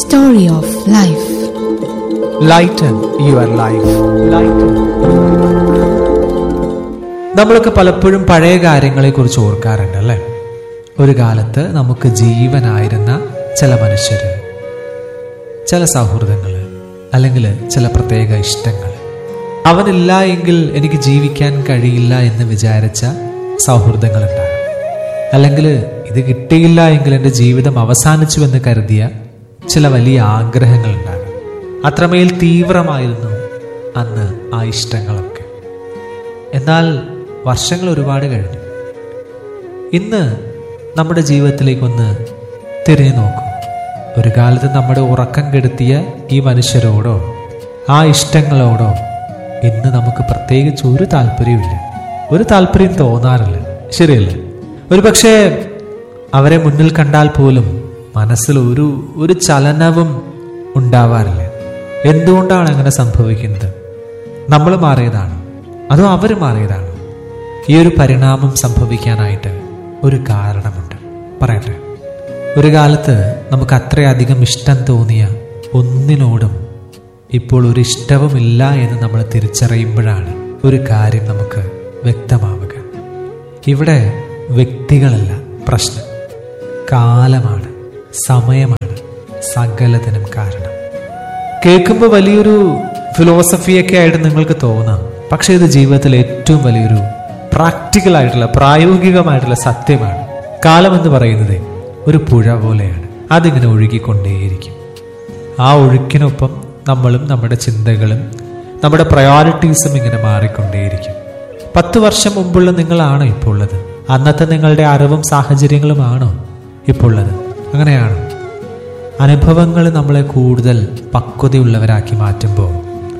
story of life. Lighten your life lighten നമ്മളൊക്കെ പലപ്പോഴും പഴയ കാര്യങ്ങളെക്കുറിച്ച് ഓർക്കാറുണ്ട് അല്ലേ ഒരു കാലത്ത് നമുക്ക് ജീവനായിരുന്ന ചില മനുഷ്യർ ചില സൗഹൃദങ്ങൾ അല്ലെങ്കിൽ ചില പ്രത്യേക ഇഷ്ടങ്ങൾ അവനില്ല എങ്കിൽ എനിക്ക് ജീവിക്കാൻ കഴിയില്ല എന്ന് വിചാരിച്ച സൗഹൃദങ്ങളുണ്ടാകും അല്ലെങ്കിൽ ഇത് കിട്ടിയില്ല എങ്കിൽ എൻ്റെ ജീവിതം അവസാനിച്ചു എന്ന് കരുതിയ ചില വലിയ ആഗ്രഹങ്ങളുണ്ടാകും അത്രമേൽ തീവ്രമായിരുന്നു അന്ന് ആ ഇഷ്ടങ്ങളൊക്കെ എന്നാൽ വർഷങ്ങൾ ഒരുപാട് കഴിഞ്ഞു ഇന്ന് നമ്മുടെ ജീവിതത്തിലേക്കൊന്ന് തിരിഞ്ഞു നോക്കൂ ഒരു കാലത്ത് നമ്മുടെ ഉറക്കം കെടുത്തിയ ഈ മനുഷ്യരോടോ ആ ഇഷ്ടങ്ങളോടോ ഇന്ന് നമുക്ക് പ്രത്യേകിച്ച് ഒരു താല്പര്യമില്ല ഒരു താല്പര്യം തോന്നാറില്ല ശരിയല്ലേ ഒരു പക്ഷേ അവരെ മുന്നിൽ കണ്ടാൽ പോലും മനസ്സിൽ ഒരു ഒരു ചലനവും ഉണ്ടാവാറില്ല എന്തുകൊണ്ടാണ് അങ്ങനെ സംഭവിക്കുന്നത് നമ്മൾ മാറിയതാണ് അതോ അവർ മാറിയതാണ് ഈ ഒരു പരിണാമം സംഭവിക്കാനായിട്ട് ഒരു കാരണമുണ്ട് പറയട്ടെ ഒരു കാലത്ത് നമുക്ക് അത്രയധികം ഇഷ്ടം തോന്നിയ ഒന്നിനോടും ഇപ്പോൾ ഒരു ഇഷ്ടവുമില്ല എന്ന് നമ്മൾ തിരിച്ചറിയുമ്പോഴാണ് ഒരു കാര്യം നമുക്ക് വ്യക്തമാവുക ഇവിടെ വ്യക്തികളല്ല പ്രശ്നം കാലമാണ് സമയമാണ് സകലതിനും കാരണം കേൾക്കുമ്പോൾ വലിയൊരു ഫിലോസഫിയൊക്കെ ആയിട്ട് നിങ്ങൾക്ക് തോന്നാം പക്ഷെ ഇത് ജീവിതത്തിൽ ഏറ്റവും വലിയൊരു പ്രാക്ടിക്കൽ ആയിട്ടുള്ള പ്രായോഗികമായിട്ടുള്ള സത്യമാണ് കാലം എന്ന് പറയുന്നത് ഒരു പുഴ പോലെയാണ് അതിങ്ങനെ ഒഴുകിക്കൊണ്ടേയിരിക്കും ആ ഒഴുക്കിനൊപ്പം നമ്മളും നമ്മുടെ ചിന്തകളും നമ്മുടെ പ്രയോറിറ്റീസും ഇങ്ങനെ മാറിക്കൊണ്ടേയിരിക്കും പത്ത് വർഷം മുമ്പുള്ള നിങ്ങളാണോ ഇപ്പോൾ ഉള്ളത് അന്നത്തെ നിങ്ങളുടെ അറിവും സാഹചര്യങ്ങളുമാണോ ഇപ്പോൾ ഉള്ളത് അങ്ങനെയാണോ അനുഭവങ്ങൾ നമ്മളെ കൂടുതൽ പക്വതയുള്ളവരാക്കി മാറ്റുമ്പോൾ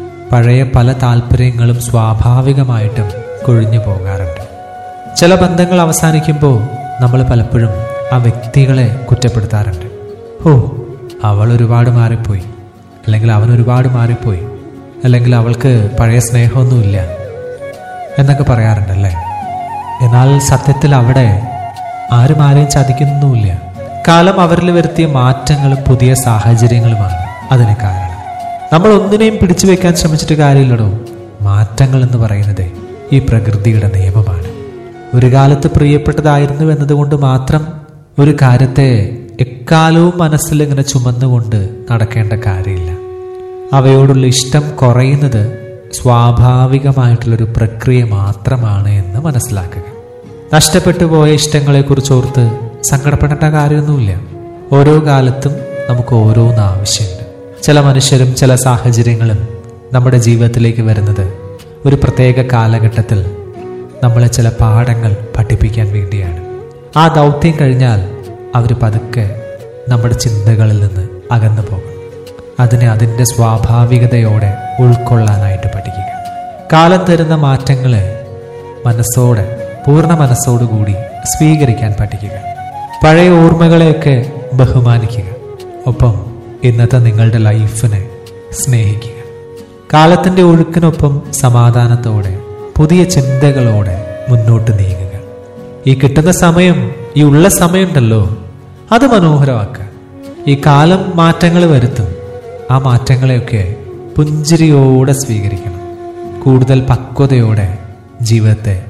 പഴയ പല താല്പര്യങ്ങളും സ്വാഭാവികമായിട്ടും കൊഴിഞ്ഞു പോകാറുണ്ട് ചില ബന്ധങ്ങൾ അവസാനിക്കുമ്പോൾ നമ്മൾ പലപ്പോഴും ആ വ്യക്തികളെ കുറ്റപ്പെടുത്താറുണ്ട് ഓ അവൾ ഒരുപാട് മാറിപ്പോയി അല്ലെങ്കിൽ അവൻ ഒരുപാട് മാറിപ്പോയി അല്ലെങ്കിൽ അവൾക്ക് പഴയ സ്നേഹമൊന്നുമില്ല എന്നൊക്കെ പറയാറുണ്ടല്ലേ എന്നാൽ സത്യത്തിൽ അവിടെ ആരും ആരെയും ചതിക്കുന്നൊന്നുമില്ല കാലം അവരിൽ വരുത്തിയ മാറ്റങ്ങളും പുതിയ സാഹചര്യങ്ങളുമാണ് അതിന് കാരണം നമ്മൾ ഒന്നിനെയും പിടിച്ചു വെക്കാൻ ശ്രമിച്ചിട്ട് കാര്യമില്ലടോ മാറ്റങ്ങൾ എന്ന് പറയുന്നത് ഈ പ്രകൃതിയുടെ നിയമമാണ് ഒരു കാലത്ത് പ്രിയപ്പെട്ടതായിരുന്നു എന്നതുകൊണ്ട് മാത്രം ഒരു കാര്യത്തെ എക്കാലവും മനസ്സിൽ ഇങ്ങനെ ചുമന്നുകൊണ്ട് നടക്കേണ്ട കാര്യമില്ല അവയോടുള്ള ഇഷ്ടം കുറയുന്നത് സ്വാഭാവികമായിട്ടുള്ളൊരു പ്രക്രിയ മാത്രമാണ് എന്ന് മനസ്സിലാക്കുക നഷ്ടപ്പെട്ടു പോയ ഇഷ്ടങ്ങളെക്കുറിച്ച് ഓർത്ത് സങ്കടപ്പെടേണ്ട കാര്യമൊന്നുമില്ല ഓരോ കാലത്തും നമുക്ക് ഓരോന്ന് ആവശ്യമുണ്ട് ചില മനുഷ്യരും ചില സാഹചര്യങ്ങളും നമ്മുടെ ജീവിതത്തിലേക്ക് വരുന്നത് ഒരു പ്രത്യേക കാലഘട്ടത്തിൽ നമ്മളെ ചില പാഠങ്ങൾ പഠിപ്പിക്കാൻ വേണ്ടിയാണ് ആ ദൗത്യം കഴിഞ്ഞാൽ അവർ പതുക്കെ നമ്മുടെ ചിന്തകളിൽ നിന്ന് അകന്നു പോകും അതിനെ അതിൻ്റെ സ്വാഭാവികതയോടെ ഉൾക്കൊള്ളാനായിട്ട് പഠിക്കുക കാലം തരുന്ന മാറ്റങ്ങളെ മനസ്സോടെ പൂർണ്ണ മനസ്സോടുകൂടി സ്വീകരിക്കാൻ പഠിക്കുക പഴയ ഓർമ്മകളെയൊക്കെ ബഹുമാനിക്കുക ഒപ്പം ഇന്നത്തെ നിങ്ങളുടെ ലൈഫിനെ സ്നേഹിക്കുക കാലത്തിൻ്റെ ഒഴുക്കിനൊപ്പം സമാധാനത്തോടെ പുതിയ ചിന്തകളോടെ മുന്നോട്ട് നീങ്ങുക ഈ കിട്ടുന്ന സമയം ഈ ഉള്ള സമയമുണ്ടല്ലോ അത് മനോഹരമാക്കുക ഈ കാലം മാറ്റങ്ങൾ വരുത്തും ആ മാറ്റങ്ങളെയൊക്കെ പുഞ്ചിരിയോടെ സ്വീകരിക്കണം കൂടുതൽ പക്വതയോടെ ജീവിതത്തെ